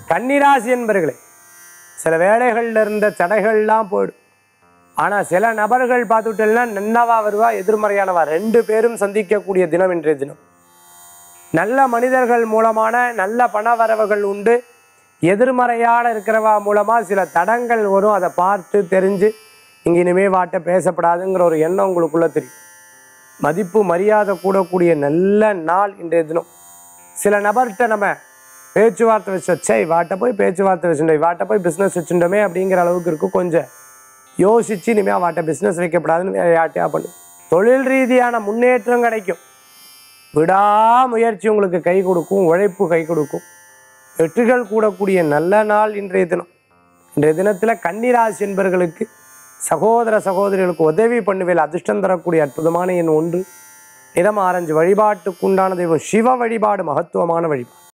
கன்னிராசி என்பர்களே சில வேலைகளில் இருந்த தடைகள்லாம் போயிடும் ஆனால் சில நபர்கள் பார்த்துட்டேன்னா நன்னவா வருவா எதிர்மறையானவா ரெண்டு பேரும் சந்திக்கக்கூடிய தினம் இன்றைய தினம் நல்ல மனிதர்கள் மூலமான நல்ல பண வரவுகள் உண்டு எதிர்மறையான இருக்கிறவா மூலமாக சில தடங்கள் வரும் அதை பார்த்து தெரிஞ்சு இங்கே இனிமே வாட்ட பேசப்படாதுங்கிற ஒரு எண்ணம் உங்களுக்குள்ள தெரியும் மதிப்பு மரியாதை கூடக்கூடிய நல்ல நாள் இன்றைய தினம் சில நபர்கிட்ட நம்ம பேச்சுவார்த்தை வச்சு வச்சே வாட்ட போய் பேச்சுவார்த்தை வச்சுட்டோம் வாட்ட போய் பிஸ்னஸ் வச்சுட்டோமே அப்படிங்கிற அளவுக்கு இருக்கும் கொஞ்சம் யோசிச்சு இனிமேல் வாட்ட பிஸ்னஸ் வைக்கப்படாதுன்னு யார்ட்டையா பண்ணு தொழில் ரீதியான முன்னேற்றம் கிடைக்கும் விடாமுயற்சி உங்களுக்கு கை கொடுக்கும் உழைப்பு கை கொடுக்கும் வெற்றிகள் கூடக்கூடிய நல்ல நாள் இன்றைய தினம் இன்றைய தினத்தில் கன்னிராசி என்பவர்களுக்கு சகோதர சகோதரிகளுக்கு உதவி பண்ணுவேல் அதிர்ஷ்டம் தரக்கூடிய அற்புதமான எண் ஒன்று நிறம் ஆரஞ்சு வழிபாட்டுக்குண்டான தெய்வம் சிவ வழிபாடு மகத்துவமான வழிபாடு